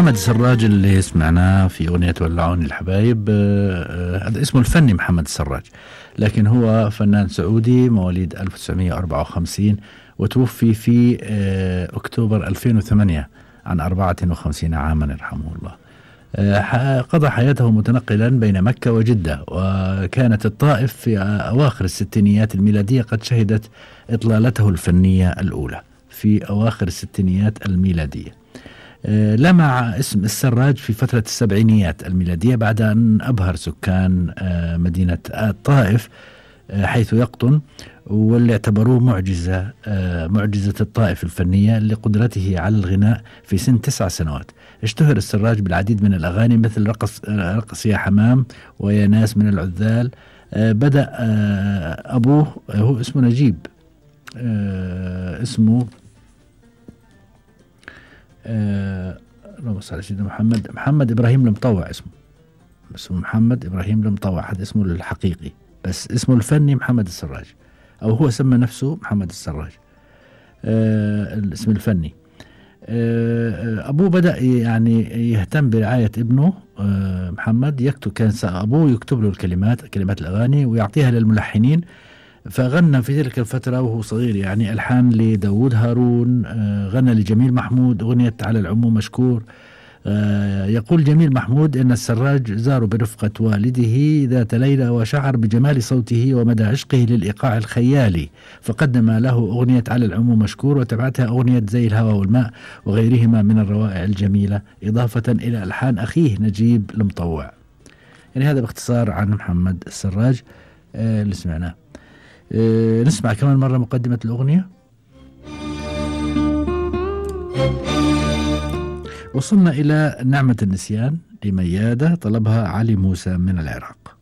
محمد السراج اللي سمعناه في أغنية ولعوني الحبايب هذا اسمه الفني محمد السراج لكن هو فنان سعودي مواليد 1954 وتوفي في أكتوبر 2008 عن 54 عاما يرحمه الله قضى حياته متنقلا بين مكة وجدة وكانت الطائف في أواخر الستينيات الميلادية قد شهدت إطلالته الفنية الأولى في أواخر الستينيات الميلادية لمع اسم السراج في فترة السبعينيات الميلادية بعد أن أبهر سكان مدينة الطائف حيث يقطن واللي اعتبروه معجزة معجزة الطائف الفنية لقدرته على الغناء في سن تسع سنوات اشتهر السراج بالعديد من الأغاني مثل رقص, رقص يا حمام ويا ناس من العذال بدأ أبوه هو اسمه نجيب اسمه اللهم صل على سيدنا محمد محمد ابراهيم المطوع اسمه اسمه محمد ابراهيم المطوع هذا اسمه الحقيقي بس اسمه الفني محمد السراج او هو سمى نفسه محمد السراج آه الاسم الفني آه ابوه بدا يعني يهتم برعايه ابنه آه محمد يكتب كان ابوه يكتب له الكلمات كلمات الاغاني ويعطيها للملحنين فغنى في تلك الفترة وهو صغير يعني ألحان لداود هارون غنى لجميل محمود أغنية على العموم مشكور يقول جميل محمود أن السراج زار برفقة والده ذات ليلة وشعر بجمال صوته ومدى عشقه للإيقاع الخيالي فقدم له أغنية على العموم مشكور وتبعتها أغنية زي الهوى والماء وغيرهما من الروائع الجميلة إضافة إلى ألحان أخيه نجيب المطوع يعني هذا باختصار عن محمد السراج اللي سمعناه أه نسمع كمان مرة مقدمة الأغنية وصلنا إلى نعمة النسيان لميادة طلبها علي موسى من العراق